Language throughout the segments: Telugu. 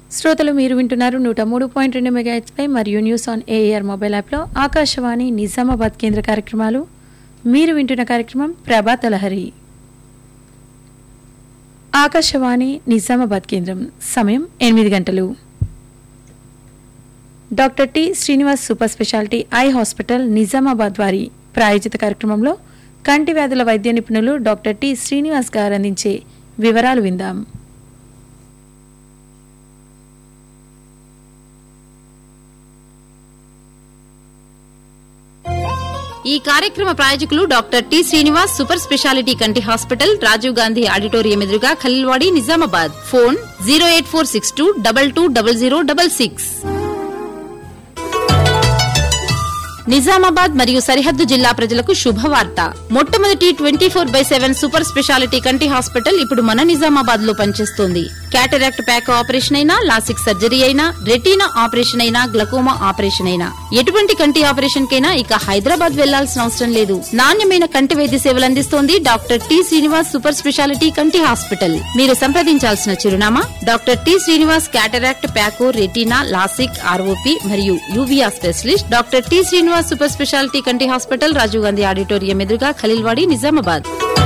శ్రోతలు మీరు వింటున్నారు నూట మూడు పాయింట్ రెండు మెగాహెచ్పై మరియు న్యూస్ ఆన్ ఏఆర్ మొబైల్ యాప్లో ఆకాశవాణి నిజామాబాద్ కేంద్ర కార్యక్రమాలు మీరు వింటున్న కార్యక్రమం ప్రభాత లహరి ఆకాశవాణి నిజామాబాద్ కేంద్రం సమయం ఎనిమిది గంటలు doctor T Srinivas super speciality eye hospital Nizamabad వారి ప్రాయోజిత కార్యక్రమంలో కంటి వ్యాధుల వైద్య నిపుణులు డాక్టర్ టి శ్రీనివాస్ గారు అందించే వివరాలు విందాం ఈ కార్యక్రమ ప్రాయోజకులు doctor T Srinivas super speciality కంటి హాస్పిటల్ రాజీవ్ గాంధీ ఆడిటోరియం ఎదురుగా Khaleelwadi Nizamabad phone zero eight four six two double two double zero double six Nizamabad మరియు సరిహద్దు జిల్లా ప్రజలకు శుభవార్త మొట్టమొదటి twenty four by seven super speciality కంటి హాస్పిటల్ ఇప్పుడు మన నిజామాబాద్ లో పనిచేస్తోంది క్యాటరాక్ట్ ప్యాక్ ఆపరేషన్ అయినా లాసిక్ సర్జరీ అయినా రెటీనా ఆపరేషన్ అయినా గ్లకోమా ఆపరేషన్ అయినా ఎటువంటి కంటి ఆపరేషన్ కైనా ఇక హైదరాబాద్ వెళ్లాల్సిన అవసరం లేదు నాణ్యమైన కంటి వైద్య సేవలు అందిస్తోంది doctor T Srinivas super speciality కంటి హాస్పిటల్ మీరు సంప్రదించాల్సిన చిరునామా doctor T Srinivas cataract phaco retina LASIK ROP మరియు uvea specialist doctor T Srinivas super speciality కంటి హాస్పిటల్ రాజీవ్ గాంధీ ఆడిటోరియం ఎదురుగా ఖలీల్వాడి నిజామాబాద్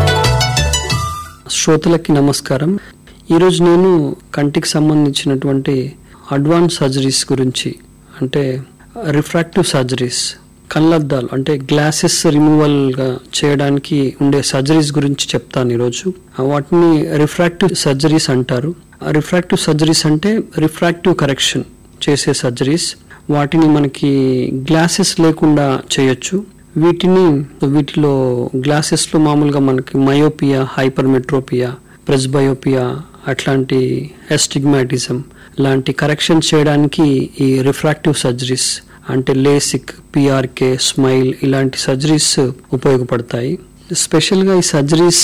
శ్రోతలకి నమస్కారం ఈరోజు నేను కంటికి సంబంధించినటువంటి అడ్వాన్స్ సర్జరీస్ గురించి అంటే రిఫ్రాక్టివ్ సర్జరీస్ కళ్ళద్దాలు అంటే గ్లాసెస్ రిమూవల్గా చేయడానికి ఉండే సర్జరీస్ గురించి చెప్తాను ఈరోజు వాటిని రిఫ్రాక్టివ్ సర్జరీస్ అంటారు రిఫ్రాక్టివ్ సర్జరీస్ అంటే రిఫ్రాక్టివ్ కరెక్షన్ చేసే సర్జరీస్ వాటిని మనకి గ్లాసెస్ లేకుండా చేయొచ్చు వీటిని వీటిలో గ్లాసెస్లో మామూలుగా మనకి మయోపియా హైపర్మెట్రోపియా ప్రెస్బయోపియా అట్లాంటి ఎస్టిగ్మాటిజం లాంటి కరెక్షన్ చేయడానికి ఈ రిఫ్రాక్టివ్ సర్జరీస్ అంటే లేసిక్ పిఆర్కే స్మైల్ ఇలాంటి సర్జరీస్ ఉపయోగపడతాయి స్పెషల్గా ఈ సర్జరీస్